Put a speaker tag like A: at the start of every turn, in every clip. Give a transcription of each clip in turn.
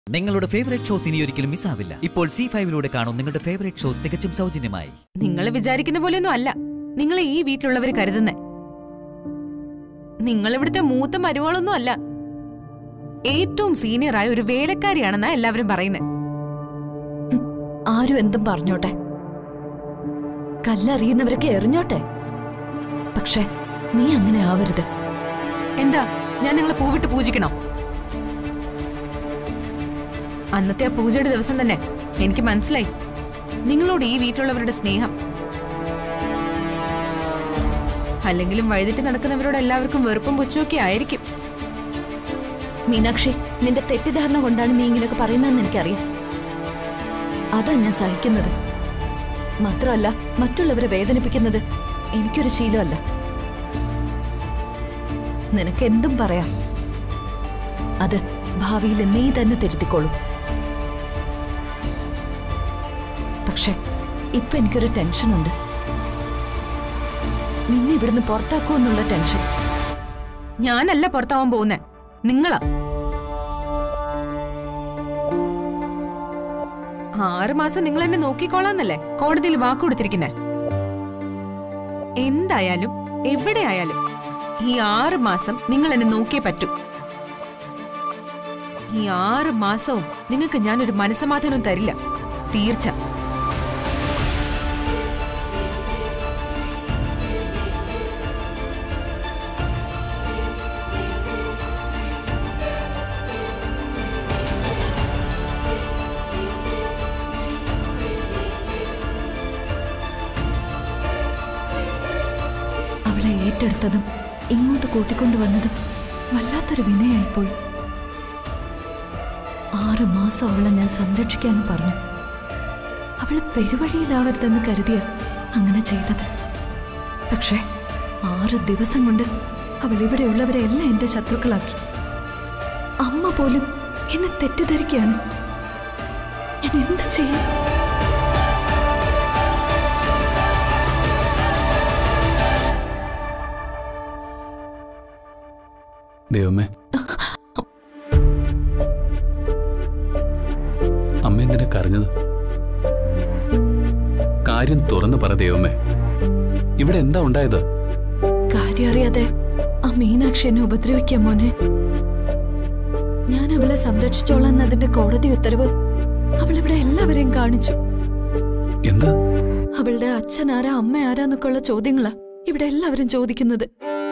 A: നിങ്ങളുടെ favourite shows ഇനി ഒരിക്കലും മിസ്സാവില്ല ഇപ്പോൾ സി ഫൈവിലൂടെ കാണും നിങ്ങളുടെ ഫേവറേറ്റ് ഷോ തികച്ചും സൗജന്യമായി
B: നിങ്ങൾ വിചാരിക്കുന്ന പോലെയൊന്നും അല്ല നിങ്ങളെ ഈ വീട്ടിലുള്ളവർ കരുതുന്നേ നിങ്ങൾ ഇവിടുത്തെ മൂത്ത മരുമകളൊന്നും അല്ല ഏറ്റവും സീനിയറായ ഒരു വേലക്കാരിയാണെന്നാ എല്ലാവരും പറയുന്നത്
C: ആരും എന്തും പറഞ്ഞോട്ടെ കല്ലറിയുന്നവരൊക്കെ എറിഞ്ഞോട്ടെ പക്ഷെ നീ അങ്ങനെ ആവരുത്
B: എന്താ ഞാൻ നിങ്ങളെ പൂവിട്ട് പൂജിക്കണോ അന്നത്തെ ആ പൂജയുടെ ദിവസം തന്നെ എനിക്ക് മനസ്സിലായി നിങ്ങളോട് ഈ വീട്ടിലുള്ളവരുടെ സ്നേഹം അല്ലെങ്കിലും വഴിതെറ്റി നടക്കുന്നവരോട് എല്ലാവർക്കും വെറുപ്പും പുച്ഛമൊക്കെ ആയിരിക്കും
C: മീനാക്ഷി നിന്റെ തെറ്റിദ്ധാരണ കൊണ്ടാണ് നീ ഇങ്ങനെയൊക്കെ പറയുന്നതെന്ന് എനിക്കറിയാം അതാ ഞാൻ സഹിക്കുന്നത് മാത്രമല്ല മറ്റുള്ളവരെ വേദനിപ്പിക്കുന്നത് എനിക്കൊരു ശീലമല്ല നിനക്ക് എന്തും പറയാം അത് ഭാവിയിൽ നീ തന്നെ തിരുത്തിക്കോളും പക്ഷെ ഇപ്പൊ എനിക്കൊരു ടെൻഷനുണ്ട് നിന്നെ ഇവിടുന്ന് പുറത്താക്കുമെന്നുള്ള ടെൻഷൻ
B: ഞാനല്ല പുറത്താവാൻ പോകുന്നേ നിങ്ങളാ ആറ് മാസം നിങ്ങൾ എന്നെ നോക്കിക്കോളാന്നല്ലേ കോടതിയിൽ വാക്ക് കൊടുത്തിരിക്കുന്നേ എന്തായാലും എവിടെയായാലും ഈ ആറ് മാസം നിങ്ങൾ എന്നെ നോക്കിയേ പറ്റൂ ഈ ആറ് മാസവും നിങ്ങൾക്ക് ഞാനൊരു മനസമാധാനവും തരില്ല തീർച്ച
C: അവളെ ഏറ്റെടുത്തതും ഇങ്ങോട്ട് കൂട്ടിക്കൊണ്ടുവന്നതും വല്ലാത്തൊരു വിനയായിപ്പോയി ആറു മാസം അവളെ ഞാൻ സംരക്ഷിക്കാന്ന് പറഞ്ഞു അവള് പെരുവഴിയിലാവരുതെന്ന് കരുതിയ അങ്ങനെ ചെയ്തത് പക്ഷേ ആറ് ദിവസം കൊണ്ട് അവൾ ഇവിടെയുള്ളവരെ എല്ലാം എന്റെ ശത്രുക്കളാക്കി അമ്മ പോലും എന്നെ തെറ്റിദ്ധരിക്കുകയാണ് ഞാൻ എന്താ ചെയ്യും
D: ദൈവമേ അമ്മ എന്തിനാ കരഞ്ഞത് കാര്യം തുറന്നു പറ ദൈവമേ ഇവിടെ എന്താ ഉണ്ടായത്
C: കാര്യം അറിയാതെ ആ മീനാക്ഷി എന്നെ ഉപദ്രവിക്കാം മോനെ ഞാൻ അവളെ സംരക്ഷിച്ചോളാം എന്നതിന്റെ കോടതി ഉത്തരവ് അവൾ ഇവിടെ എല്ലാവരെയും കാണിച്ചു
D: എന്താ
C: അവളുടെ അച്ഛൻ ആരാ അമ്മ ആരാന്നൊക്കെ ഉള്ള ചോദ്യങ്ങളാ ഇവിടെ എല്ലാവരും ചോദിക്കുന്നത്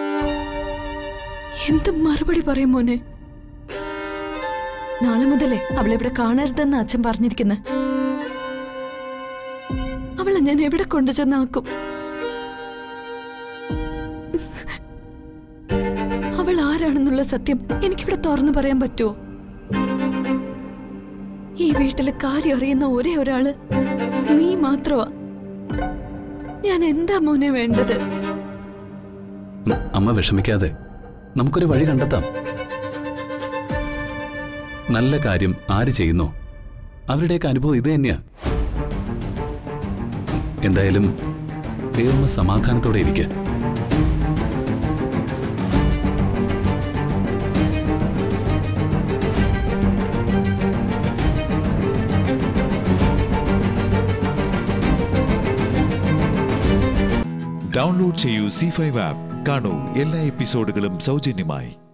C: എന്ത് മറുപടി പറയും മോനെ നാളെ മുതലേ അവളെവിടെ കാണരുതെന്ന് അച്ഛൻ പറഞ്ഞിരിക്കുന്നത് അവളെ ഞാൻ എവിടെ കൊണ്ടുചെന്നാക്കും അവൾ ആരാണെന്നുള്ള സത്യം എനിക്കിവിടെ തുറന്നു പറയാൻ പറ്റുമോ ഈ വീട്ടിലെ കാര്യം അറിയുന്ന ഒരേ ഒരാള് നീ മാത്രമാ ഞാൻ എന്താ മോനെ വേണ്ടത്
D: ഉം, അമ്മ വിഷമിക്കാതെ നമുക്കൊരു വഴി കണ്ടെത്താം നല്ല കാര്യം ആര് ചെയ്യുന്നോ അവരുടെയൊക്കെ അനുഭവം ഇത് തന്നെയാ എന്തായാലും ദൈവമ്മ സമാധാനത്തോടെ ഇരിക്കുക
E: ഡൗൺലോഡ് ചെയ്യൂ സി ഫൈവ് ആപ്പ് കാണൂ എല്ലാ എപ്പിസോഡുകളും സൗജന്യമായി